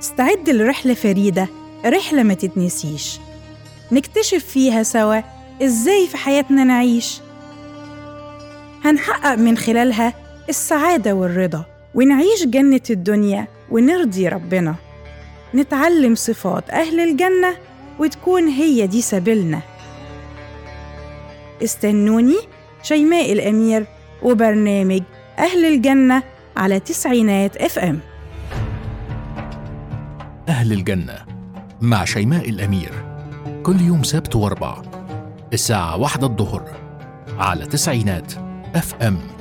استعد لرحلة فريدة رحلة ما تتنسيش نكتشف فيها سوا إزاي في حياتنا نعيش هنحقق من خلالها السعادة والرضا ونعيش جنة الدنيا ونرضي ربنا نتعلم صفات أهل الجنة وتكون هي دي سبيلنا استنوني شيماء الأمير وبرنامج أهل الجنة على تسعينات اف ام أهل الجنة مع شيماء الأمير كل يوم سبت واربع الساعة واحدة الظهر على تسعينات اف ام